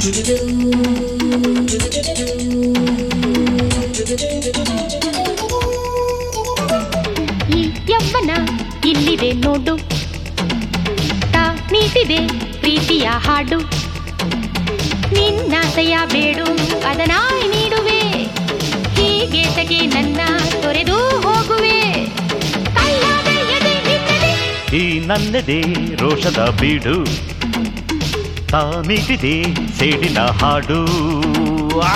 ಈ ಯವ್ವನ ಇಲ್ಲಿದೆ ನೋಡು ತಾ ನೀತಿದೆ ಪ್ರೀತಿಯ ಹಾಡು ನಿನ್ನಾಸೆಯ ಬೇಡು ಅದನಾಯ್ ನೀಡುವೆ ಹೀಗೆ ತಗೆ ನನ್ನ ತೊರೆದು ಹೋಗುವೆ ಕಳ್ಳಾದ ಎದೆ ನಿನ್ನದೆ ಈ ನನ್ನದೇ ರೋಷದ ಬೀಡು ತಾಮಿಟಿದೆ ಸೇಡಿನ ಹಾಡು ಆ!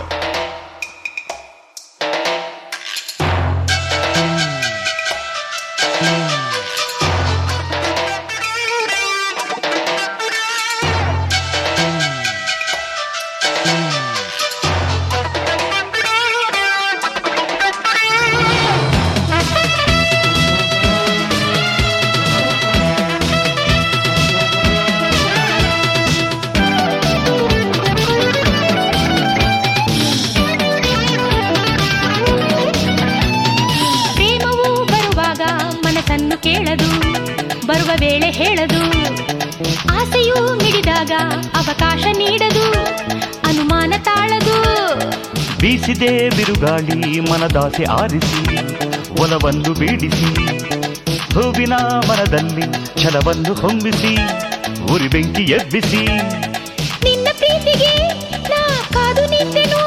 ಪ್ರೇಮವು ಬರುವಾಗ ಮನಸ್ಸನ್ನು ಕೇಳದು ಬರುವ ವೇಳೆ ಹೇಳದು ಆಸೆಯು ಮಿಡಿದಾಗ ಅವಕಾಶ ನೀಡದು ಅನುಮಾನ ತಾಳದು ಬೀಸಿದೆ ಬಿರುಗಾಳಿ ಮನದಾಸೆ ಆರಿಸಿ ಒಲವನ್ನು ಬೀಡಿಸಿ ಹೂವಿನ ಮನದಲ್ಲಿ ಛಲವನ್ನು ಹೊಮ್ಮಿಸಿ ಉರಿ ಬೆಂಕಿ ಎಬ್ಬಿಸಿ ನಿನ್ನ ಪ್ರೀತಿಗೆ ನಾ ಕಾದು ನಿಂತೆನು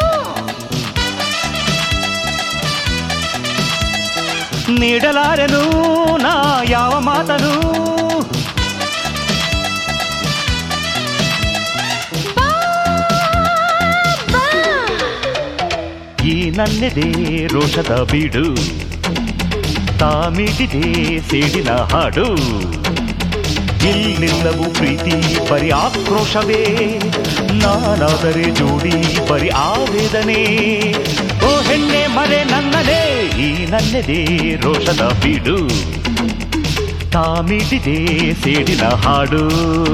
ನೀಡಲಾರೆನು ನಾ ಯಾವ ಮಾತನು ಬಾ, ಬಾ. ಈ ನನ್ನೆದೆ ರೋಷದ ಬೀಡು ತಾಮಿಟಿದೆ ಸೇಡಿನ ಹಾಡು ಇಲ್ಲಿಲ್ಲವೂ ಪ್ರೀತಿ ಬರಿ ಆಕ್ರೋಶವೇ ನಾನಾದರೆ ಜೋಡಿ ಬರಿ ಆವೇದನೆ ಓ ಹೆಣ್ಣೆ ಮರೆ ನನ್ನದೇ ಈ ನನ್ನೆದೆ ರೋಷದ ಬೀಡು ತಾಮಿಟಿದೆ ಸೇಡಿನ ಹಾಡು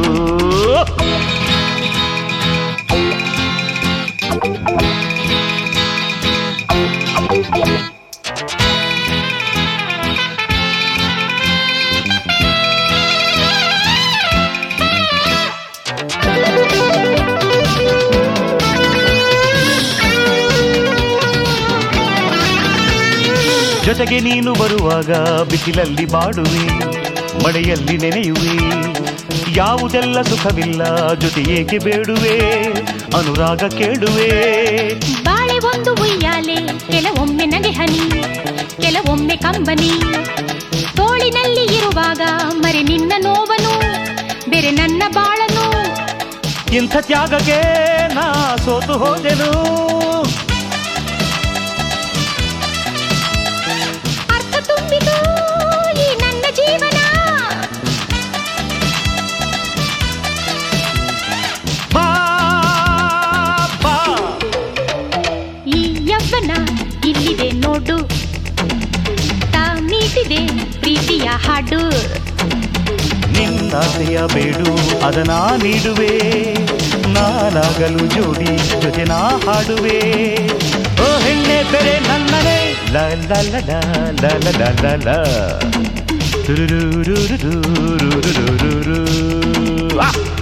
ಜೊತೆಗೆ ನೀನು ಬರುವಾಗ ಬಿಸಿಲಲ್ಲಿ ಬಾಡುವೆ ಮಳೆಯಲ್ಲಿ ನೆನೆಯುವೆ ಯಾವುದೆಲ್ಲ ಸುಖವಿಲ್ಲ ಜೊತೆ ಏಕೆ ಬೇಡುವೆ ಅನುರಾಗ ಕೇಳುವೆ ಬಾಳೆ ಒಂದು ಉಯ್ಯಾಲೆ ಕೆಲವೊಮ್ಮೆ ನಗೆ ಹನಿ ಕೆಲವೊಮ್ಮೆ ಕಂಬನಿ ತೋಳಿನಲ್ಲಿ ಇರುವಾಗ ಮರೆ ನಿನ್ನ ನೋವನು ಬೇರೆ ನನ್ನ ಬಾಳನು ಇಂಥ ತ್ಯಾಗಕ್ಕೆ ನಾ ಸೋತು ಹೋದೆನು ಅರ್ಥ ತುಂಬಿತು ಈ ನನ್ನ ಜೀವನ ಬಾ ಬಾ ಈ ಯವ್ವನ ಇಲ್ಲಿದೆ ನೋಡು ತಾ ಮೀಟಿದೆ ಪ್ರೀತಿಯ ಹಾಡು ನಿನ್ನಾಸೆಯ ಬೇಡು ಅದನ್ನ ನೀಡುವೆ ನಾನಾಗಲು ಜೋಡಿ ಜೊತೆ ನಾ ಹಾಡುವೆ ಓ ಹೆಣ್ಣೆ ಬೆರೆ ನನ್ನನೆ ಲ ಲ ಲ ಲ ಲ ಲ ಲ ಲ ಲ ತುರುರುರುರುರುರುರುರುರು. ಆ